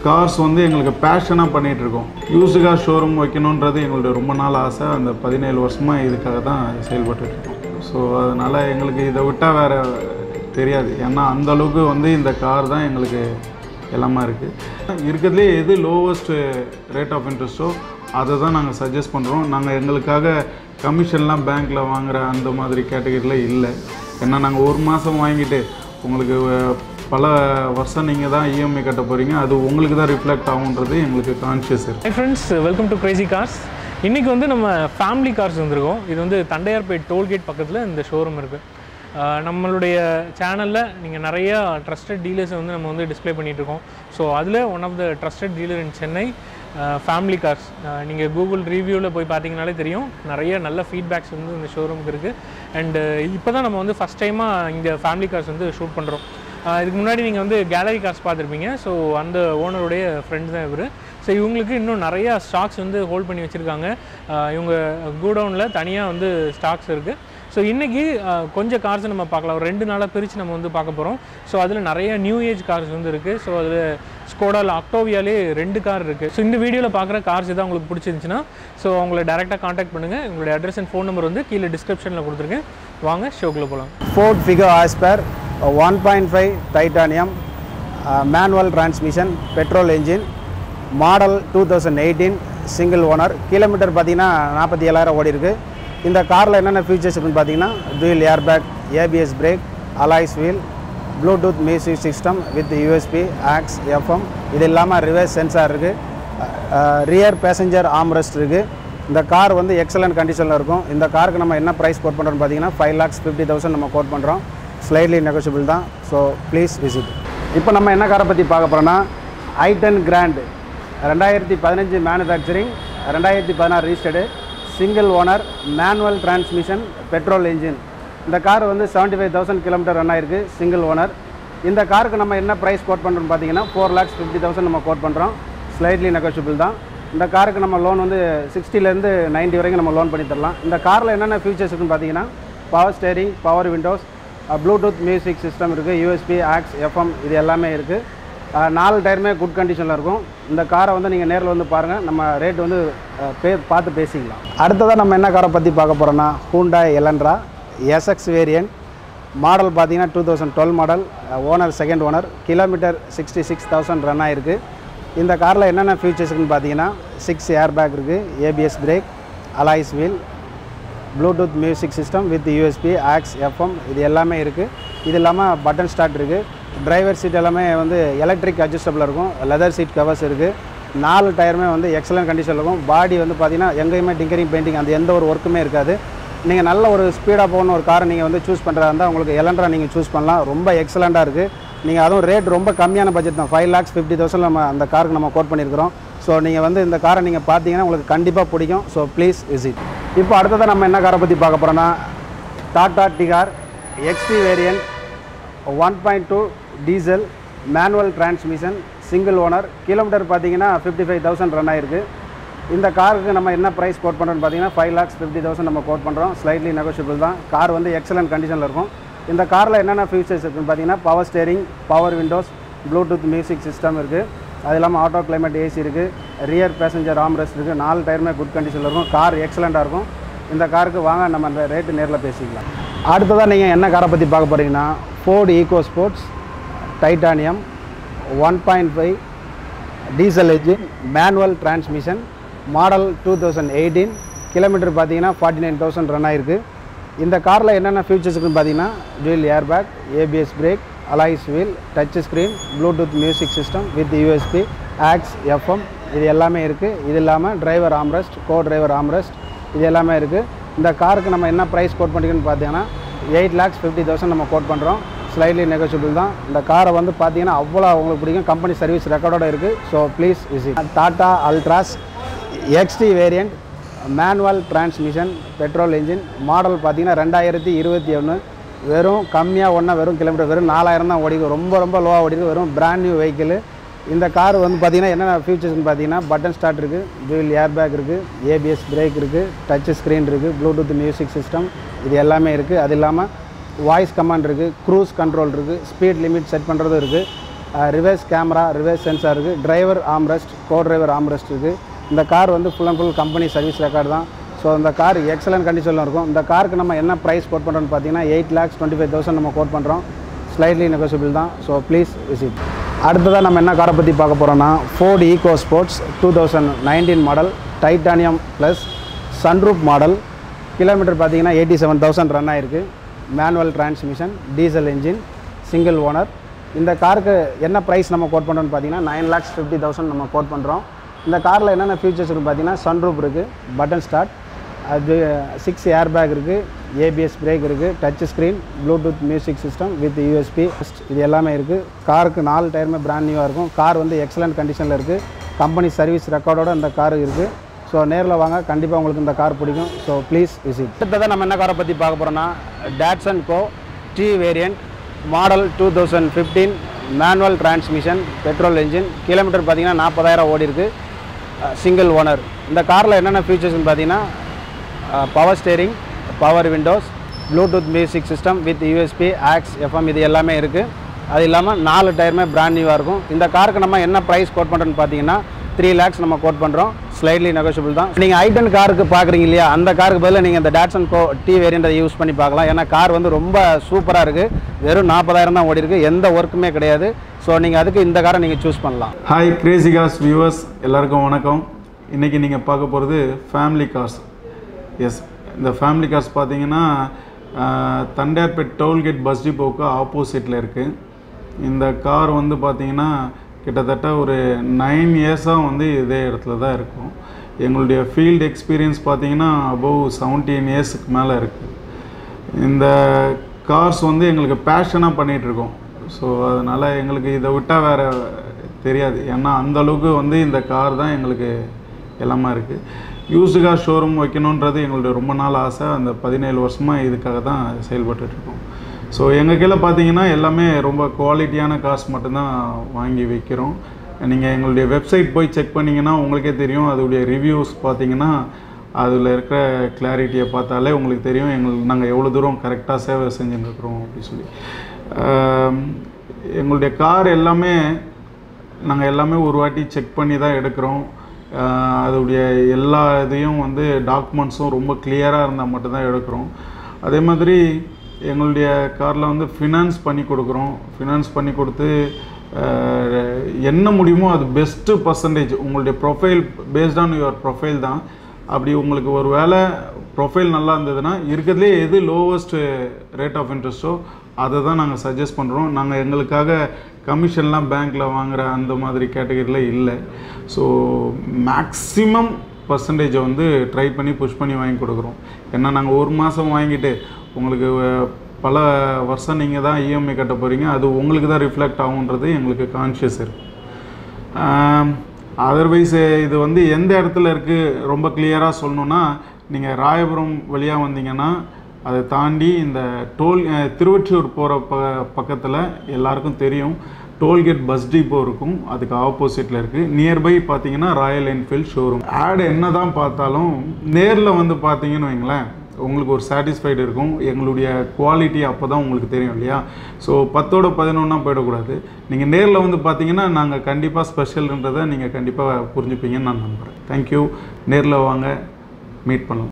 cars வந்து எங்களுக்கு பேஷனாக பண்ணிகிட்டு இருக்கோம் யூஸுக்காக ஷோரூம் வைக்கணுன்றது எங்களுடைய ரொம்ப நாள் ஆசை அந்த பதினேழு வருஷமாக இதுக்காக தான் செயல்பட்டுட்டு இருக்கோம் ஸோ அதனால் எங்களுக்கு இதை விட்டால் வேறு தெரியாது ஏன்னா அந்த அளவுக்கு வந்து இந்த கார் தான் எங்களுக்கு எல்லாமே இருக்குது இருக்கிறதுலே எது லோவஸ்ட் ரேட் ஆஃப் இன்ட்ரெஸ்ட்டோ அதை தான் நாங்கள் சஜஸ்ட் பண்ணுறோம் நாங்கள் எங்களுக்காக கமிஷன்லாம் பேங்க்கில் வாங்குற அந்த மாதிரி கேட்டகரியில் இல்லை ஏன்னா நாங்கள் ஒரு மாதம் வாங்கிட்டு உங்களுக்கு அஹ், பல வருஷம் நீங்கள் தான் இஎம்ஐ கட்ட போகிறீங்க அது உங்களுக்கு தான் ரிஃப்ளெக்ட் ஆகுன்றது எங்களுக்கு கான்ஷியஸ் இருக்குது hi friends welcome to crazy cars இன்றைக்கி வந்து நம்ம ஃபேமிலி கார்ஸ் வந்திருக்கோம் இது வந்து தண்டையார்பேட் டோல்கேட் பக்கத்தில் இந்த ஷோரூம் இருக்குது நம்மளுடைய சேனலில் நீங்கள் நிறையா ட்ரஸ்டட் டீலர்ஸை வந்து நம்ம வந்து டிஸ்ப்ளே பண்ணிகிட்ருக்கோம் ஸோ அதில் one of the trusted dealer in Chennai family cars நீங்கள் கூகுள் ரிவ்யூவில் போய் பார்த்தீங்கனாலே தெரியும் நிறைய நல்ல ஃபீட்பேக்ஸ் வந்து இந்த ஷோரூமுக்கு இருக்குது அண்டு இப்போ தான் நம்ம வந்து ஃபஸ்ட் டைமாக இங்கே ஃபேமிலி கார்ஸ் வந்து ஷூட் பண்ணுறோம் ஆஹ் இதுக்கு முன்னாடி நீங்கள் வந்து கேலரி கார்ஸ் பார்த்துருப்பீங்க ஸோ அந்த ஓனருடைய ஃப்ரெண்ட் தான் இவர் ஸோ இவங்களுக்கு இன்னும் நிறையா ஸ்டாக்ஸ் வந்து ஹோல்ட் பண்ணி வச்சுருக்காங்க இவங்க கூடவுனில் தனியாக வந்து ஸ்டாக்ஸ் இருக்குது ஸோ இன்றைக்கி கொஞ்சம் கார்ஸ் நம்ம பார்க்கலாம் ஒரு ரெண்டு நாளாக பிரித்து நம்ம வந்து பார்க்க போகிறோம் ஸோ அதில் நிறைய நியூ ஏஜ் கார்ஸ் வந்து இருக்குது ஸோ அதில் ஸ்கோடாவில் அக்டோவியாலே ரெண்டு கார் இருக்குது ஸோ இந்த வீடியோவில் பார்க்குற கார்ஸ் எதாவது உங்களுக்கு பிடிச்சிருந்துச்சுன்னா ஸோ அவங்கள டேரெக்டாக காண்டாக்ட் பண்ணுங்கள் உங்களுடைய அட்ரஸ் அண்ட் ஃபோன் நம்பர் வந்து கீழே டிஸ்கிரிப்ஷனில் கொடுத்துருக்கேன் வாங்க ஷோக்குள்ளே போகலாம் Ford Figo Asper, a 1.5 titanium, uh, manual transmission, petrol engine, model 2018, single owner, kilometre பார்த்தீங்கன்னா நாற்பத்தி ஏழாயிரம் ஓடி இருக்கு இந்த காரில் என்னென்ன ஃபீச்சர்ஸ் இருக்குன்னு பார்த்தீங்கன்னா dual airbag, ABS brake, alloys wheel, Bluetooth music system with USB aux FM இது இல்லாமல் ரிவர்ஸ் சென்சார் இருக்குது ரியர் பேசஞ்சர் ஆம்ரெஸ்ட் இருக்குது இந்த கார் வந்து எக்ஸலண்ட் கண்டிஷனில் இருக்கும் இந்த காருக்கு நம்ம என்ன ப்ரைஸ் கோட் பண்ணுறோம்னு பார்த்தீங்கன்னா ஃபைவ் லேக்ஸ் ஃபிஃப்டி தௌசண்ட் நம்ம கோட் பண்ணுறோம் ஸ்லைட்லி நெகோஷியபிள் தான் ஸோ ப்ளீஸ் விசிட் இப்போ நம்ம என்ன காரை பற்றி பார்க்க போகிறோன்னா ஐ டென் கிராண்ட் ரெண்டாயிரத்தி பதினஞ்சு மேனுஃபேக்சரிங் ரெண்டாயிரத்தி பதினாறு registered single owner manual transmission petrol engine இந்த கார் வந்து seventy five thousand kilometre run ஆயிருக்கு சிங்கிள் ஓனர் இந்த காருக்கு நம்ம என்ன ப்ரைஸ் கோட் பண்ணுறோம்னு பார்த்தீங்கன்னா ஃபோர் லேக்ஸ் ஃபிஃப்டி தௌசண்ட் நம்ம கோட் பண்ணுறோம் ஸ்லைட்லி நெகோஷியபிள் தான் இந்த காருக்கு நம்ம லோன் வந்து சிக்ஸ்டிலேருந்து 90 வரைக்கும் நம்ம லோன் பண்ணி தரலாம் இந்த காரில் என்னென்ன ஃபீச்சர்ஸ் இருக்குன்னு பார்த்தீங்கன்னா power steering power windows Bluetooth music system இருக்குது யூஎஸ்பி ஆக்ஸ் எஃப்எம் இது எல்லாமே இருக்குது நாலு டயருமே குட் கண்டிஷனில் இருக்கும் இந்த காரை வந்து நீங்கள் நேரில் வந்து பாருங்கள் நம்ம ரேட் வந்து அஹ், பே பார்த்து பேசிக்கலாம் அடுத்ததாக நம்ம என்ன காரை பற்றி பார்க்க போகிறோன்னா Hyundai Elantra SX variant model பார்த்தீங்கன்னா two thousand twelve model owner second owner kilometre sixty six thousand run ஆயிருக்கு இந்த காரில் என்னென்ன ஃபீச்சர்ஸ் இருக்குன்னு பார்த்தீங்கன்னா சிக்ஸ் ஏர் பேக் இருக்குது ABS brake alloys wheel Bluetooth music system with USB aux FM இது எல்லாமே இருக்குது இது இல்லாமல் பட்டன் ஸ்டார்ட் இருக்குது டிரைவர் சீட் எல்லாமே வந்து எலக்ட்ரிக் அட்ஜஸ்டபிள் இருக்கும் லெதர் சீட் கவர்ஸ் இருக்குது நாலு டயருமே வந்து எக்ஸலன்ட் கண்டிஷனில் இருக்கும் பாடி வந்து பார்த்தீங்கன்னா எங்கேயுமே டிங்கரிங் பெயிண்டிங் அந்த எந்த ஒரு ஒர்க்குமே இருக்காது நீங்கள் நல்ல ஒரு ஸ்பீடாக போகணும் ஒரு காரை நீங்கள் வந்து சூஸ் பண்ணுறதா இருந்தால் உங்களுக்கு எலன்ட்ரா நீங்கள் சூஸ் பண்ணலாம் ரொம்ப எக்ஸலண்ட்டாக இருக்குது நீங்கள் அதுவும் ரேட் ரொம்ப கம்மியான பட்ஜெட் தான் ஃபைவ் லேக்ஸ் ஃபிஃப்டி தௌசண்ட் நம்ம அந்த காருக்கு நம்ம கோட் பண்ணியிருக்கிறோம் ஸோ நீங்கள் வந்து இந்த காரை நீங்கள் பார்த்தீங்கன்னா உங்களுக்கு கண்டிப்பாக பிடிக்கும் ஸோ ப்ளீஸ் விசிட் இப்போ அடுத்ததாக நம்ம என்ன காரை பற்றி பார்க்க போகிறோன்னா Tata Tigor XT variant one point two diesel manual transmission single owner kilometre பார்த்தீங்கன்னா ஃபிஃப்டி ஃபைவ் தௌசண்ட் ரன் ஆயிருக்கு இந்த காருக்கு நம்ம என்ன ப்ரைஸ் கோட் பண்ணுறோம்னு பார்த்தீங்கன்னா ஃபைவ் லேக்ஸ் ஃபிஃப்டி தௌசண்ட் நம்ம கோட் பண்ணுறோம் ஸ்லைட்லி நெகோஷியபிள் தான் கார் வந்து எக்ஸலண்ட் கண்டிஷனில் இருக்கும் இந்த காரில் என்னென்ன ஃபீச்சர்ஸ் இருக்குன்னு பார்த்தீங்கன்னா power steering power windows Bluetooth music system இருக்குது அது இல்லாமல் ஆட்டோ கிளைமேட் ஏசி இருக்குது ரியர் பேசஞ்சர் ஆம்ரெஸ்ட் இருக்குது நாலு டயருமே குட் கண்டிஷனில் இருக்கும் கார் எக்ஸலண்ட்டாக இருக்கும் இந்த காருக்கு வாங்க நம்ம அந்த ரேட்டு நேரில் பேசிக்கலாம் அடுத்ததாக நீங்கள் என்ன காரை பற்றி பார்க்க போகிறீங்கன்னா Ford Eco Sports titanium one point five diesel engine manual transmission model two thousand eighteen kilometre பார்த்தீங்கன்னா ஃபார்ட்டி நைன் தௌசண்ட் ரன் ஆயிருக்கு இந்த காரில் என்னென்ன ஃபீச்சர்ஸ் இருக்குன்னு பார்த்தீங்கன்னா dual airbag ABS brake alloys wheel touch screen Bluetooth music system with USB aux FM இது எல்லாமே இருக்குது இது இல்லாமல் driver armrest co driver armrest இது எல்லாமே இருக்குது இந்த காருக்கு நம்ம என்ன ப்ரைஸ் கோட் பண்ணிக்கணும்னு பார்த்தீங்கன்னா எயிட் லேக்ஸ் ஃபிஃப்டி தௌசண்ட் நம்ம கோட் பண்ணுறோம் ஸ்லைட்லி நெகோஷியபிள் தான் இந்த காரை வந்து பார்த்தீங்கன்னா அவ்வளோ உங்களுக்கு பிடிக்கும் கம்பெனி சர்வீஸ் ரெக்கார்டோட இருக்குது so please visit Tata Altroz XT variant manual transmission petrol engine model பார்த்தீங்கன்னா ரெண்டாயிரத்தி இருபத்தி ஒன்று வெறும் கம்மியாக ஒன்றா வெறும் கிலோமீட்டர் வெறும் நாலாயிரம் தான் ஓடிக்கும் ரொம்ப ரொம்ப லோவாக ஓடிருக்கு வெறும் பிராண்ட் நியூ வெஹிக்கிள் இந்த கார் வந்து பார்த்தீங்கன்னா என்னென்ன ஃபீச்சர்ஸ்னு பார்த்தீங்கன்னா பட்டன் ஸ்டார்ட் இருக்குது dual ஏர்பேக் இருக்குது ஏபிஎஸ் பிரேக் இருக்குது டச் ஸ்க்ரீன் இருக்குது ப்ளூடூத் மியூசிக் சிஸ்டம் இது எல்லாமே இருக்குது அது இல்லாமல் வாய்ஸ் கமாண்ட் இருக்குது க்ரூஸ் கண்ட்ரோல் இருக்குது ஸ்பீட் லிமிட் செட் பண்ணுறதும் இருக்குது ரிவர்ஸ் கேமரா ரிவர்ஸ் சென்சார் இருக்குது driver armrest co driver armrest இருக்குது இந்த கார் வந்து full and full company service record தான் ஸோ இந்த கார் எக்ஸலன்ட் கண்டிஷனில் இருக்கும் இந்த காருக்கு நம்ம என்ன ப்ரைஸ் கோட் பண்ணுறோம்னு பார்த்தீங்கன்னா eight lakhs twenty five thousand நம்ம கோட் பண்ணுறோம் ஸ்லைட்லி நெகோசியபிள் தான் ஸோ ப்ளீஸ் விசிட் அடுத்ததாக நம்ம என்ன காரை பற்றி பார்க்க போகிறோம்னா Ford Eco Sports two thousand nineteen model titanium plus sunroof model kilometre பார்த்தீங்கன்னா எயிட்டி செவன் தௌசண்ட் ரன் ஆயிருக்கு manual transmission diesel engine single owner இந்த காருக்கு என்ன ப்ரைஸ் நம்ம கோட் பண்ணுறோம்னு பார்த்தீங்கன்னா நைன் லேக்ஸ் ஃபிஃப்டி தௌசண்ட் நம்ம கோட் பண்ணுறோம் இந்த காரில் என்னென்ன ஃபீச்சர்ஸ் இருக்குது பார்த்தீங்கன்னா சன்ரூப் இருக்குது பட்டன் ஸ்டார்ட் அது சிக்ஸ் ஏர் பேக் இருக்குது ஏபிஎஸ் பிரேக் இருக்குது touch screen Bluetooth music system with USB இது எல்லாமே இருக்குது காருக்கு நாலு டயருமே பிராண்ட் நியூவாக இருக்கும் கார் வந்து எக்ஸலண்ட் கண்டிஷனில் இருக்குது கம்பெனி சர்வீஸ் ரெக்கார்டோட இந்த கார் இருக்குது ஸோ நேரில் வாங்க கண்டிப்பாக உங்களுக்கு இந்த கார் பிடிக்கும் ஸோ ப்ளீஸ் விசிட் அடுத்ததாக நம்ம என்ன காரை பற்றி பார்க்க போகிறோம்னா Datsun Go T variant model two thousand fifteen manual transmission petrol engine kilometre பார்த்தீங்கன்னா நாற்பதாயிரம் ஓடி இருக்குது சிங்கிள் ஓனர் இந்த காரில் என்னென்ன ஃபீச்சர்ஸ்னு பார்த்தீங்கன்னா power steering power windows Bluetooth music system with USB aux FM இது எல்லாமே இருக்குது அது இல்லாமல் நாலு டயருமே பிராண்ட் நியூவாக இருக்கும் இந்த காருக்கு நம்ம என்ன ப்ரைஸ் கோட் பண்ணுறோன்னு பார்த்தீங்கன்னா த்ரீ லேக்ஸ் நம்ம கோட் பண்ணுறோம் ஸ்லைட்லி நெகோஷியபிள் தான் நீங்கள் ஐட்டன் காருக்கு பார்க்குறீங்க இல்லையா அந்த காருக்கு பதிலாக நீங்கள் இந்த டாட்சன் கோ டி வேரியண்ட்டை யூஸ் பண்ணி பார்க்கலாம் ஏன்னா கார் வந்து ரொம்ப சூப்பராக இருக்குது வெறும் நாற்பதாயிரம் தான் ஓடி இருக்கு எந்த ஒர்க்குமே கிடையாது ஸோ நீங்கள் அதுக்கு இந்த காரை நீங்கள் சூஸ் பண்ணலாம் ஹாய் கிரேசி கார்ஸ் வியூவர்ஸ் எல்லாருக்கும் வணக்கம் இன்றைக்கி நீங்கள் பார்க்க போகிறது ஃபேமிலி கார்ஸ் எஸ் இந்த ஃபேமிலி கார்ஸ் பார்த்தீங்கன்னா ஆஹ், தண்டையார்பேட் டோல்கேட் பஸ் டிப்போவுக்கு ஆப்போசிட்டில் இருக்குது இந்த கார் வந்து பார்த்தீங்கன்னா கிட்டத்தட்ட ஒரு நைன் இயர்ஸாக வந்து இதே இடத்துல தான் இருக்கும் எங்களுடைய ஃபீல்டு எக்ஸ்பீரியன்ஸ் பார்த்தீங்கன்னா அபவ் செவன்டீன் இயர்ஸுக்கு மேலே இருக்குது இந்த கார்ஸ் வந்து எங்களுக்கு பேஷனாக பண்ணிகிட்ருக்கோம் ஸோ அதனால் எங்களுக்கு இதை விட்டால் வேறு தெரியாது ஏன்னா அந்த அளவுக்கு வந்து இந்த கார் தான் எங்களுக்கு எல்லாமே இருக்குது யூஸ்டு கார் ஷோரூம் வைக்கணுன்றது எங்களுடைய ரொம்ப நாள் ஆசை அந்த பதினேழு வருஷமாக இதுக்காக தான் செயல்பட்டுட்ருக்கோம் ஸோ எங்கள் கீழே பார்த்தீங்கன்னா எல்லாமே ரொம்ப குவாலிட்டியான கார்ஸ் மட்டும்தான் வாங்கி வைக்கிறோம் நீங்கள் எங்களுடைய வெப்சைட் போய் செக் பண்ணிங்கன்னா உங்களுக்கே தெரியும் அதோடைய ரிவ்யூஸ் பார்த்தீங்கன்னா அதில் இருக்கிற கிளாரிட்டியை பார்த்தாலே உங்களுக்கு தெரியும் எங்களுக்கு நாங்கள் எவ்வளோ தூரம் கரெக்டாக சேவை செஞ்சுன்னு இருக்கிறோம் அப்படின்னு சொல்லி ஆம், எங்களுடைய கார் எல்லாமே நாங்கள் எல்லாமே ஒரு வாட்டி செக் பண்ணி தான் எடுக்கிறோம் ஆஹ் அதோடைய எல்லா இதையும் வந்து டாக்குமெண்ட்ஸும் ரொம்ப கிளியராக இருந்தால் மட்டும்தான் எடுக்கிறோம் அதே மாதிரி எங்களுடைய காரில் வந்து ஃபினான்ஸ் பண்ணி கொடுக்குறோம் ஃபினான்ஸ் பண்ணி கொடுத்து ஆஹ் என்ன முடியுமோ அது பெஸ்ட்டு பர்சன்டேஜ் உங்களுடைய profile based on your profile தான் அப்படி உங்களுக்கு ஒரு வேளை ப்ரொஃபைல் நல்லா இருந்ததுன்னா இருக்கிறதுலே எது லோவஸ்ட் ரேட் ஆஃப் இன்ட்ரெஸ்ட்டோ அதை தான் நாங்கள் சஜஸ்ட் பண்ணுறோம் நாங்கள் எங்களுக்காக கமிஷன்லாம் பேங்க்கில் வாங்குற அந்த மாதிரி கேட்டகரியில் இல்லை ஸோ மேக்ஸிமம் பர்சன்டேஜை வந்து ட்ரை பண்ணி புஷ் பண்ணி வாங்கி கொடுக்குறோம் ஏன்னா நாங்கள் ஒரு மாதம் வாங்கிட்டு உங்களுக்கு அஹ், பல வருஷம் நீங்கள் தான் இஎம்ஐ கட்ட போகிறீங்க அது உங்களுக்கு தான் ரிஃப்ளெக்ட் ஆகுன்றது எங்களுக்கு கான்ஷியஸ் இருக்குது அதர்வைஸ் இது வந்து எந்த இடத்துல இருக்குது ரொம்ப கிளியராக சொல்லணுன்னா நீங்கள் ராயபுரம் வழியாக வந்தீங்கன்னா அதை தாண்டி இந்த டோல் அஹ், திருவொற்றியூர் போகிற ப பக்கத்தில் எல்லாருக்கும் தெரியும் டோல்கேட் பஸ் டிப்போ இருக்கும் அதுக்கு ஆப்போசிட்டில் இருக்குது நியர்பை பார்த்தீங்கன்னா ராயல் என்ஃபீல்ட் ஷோரூம் ஆட் என்ன தான் பார்த்தாலும் நேரில் வந்து பார்த்தீங்கன்னு வைங்களேன் உங்களுக்கு ஒரு சாட்டிஸ்ஃபைடு இருக்கும் எங்களுடைய குவாலிட்டி அப்போ தான் உங்களுக்கு தெரியும் இல்லையா ஸோ பத்தோட பதினொன்றா போயிடக்கூடாது நீங்கள் நேரில் வந்து பார்த்தீங்கன்னா நாங்கள் கண்டிப்பாக ஸ்பெஷல்ன்றதை நீங்கள் கண்டிப்பாக புரிஞ்சுப்பீங்கன்னு நான் நம்புகிறேன் தேங்க்யூ நேரில் வாங்க மீட் பண்ணலாம்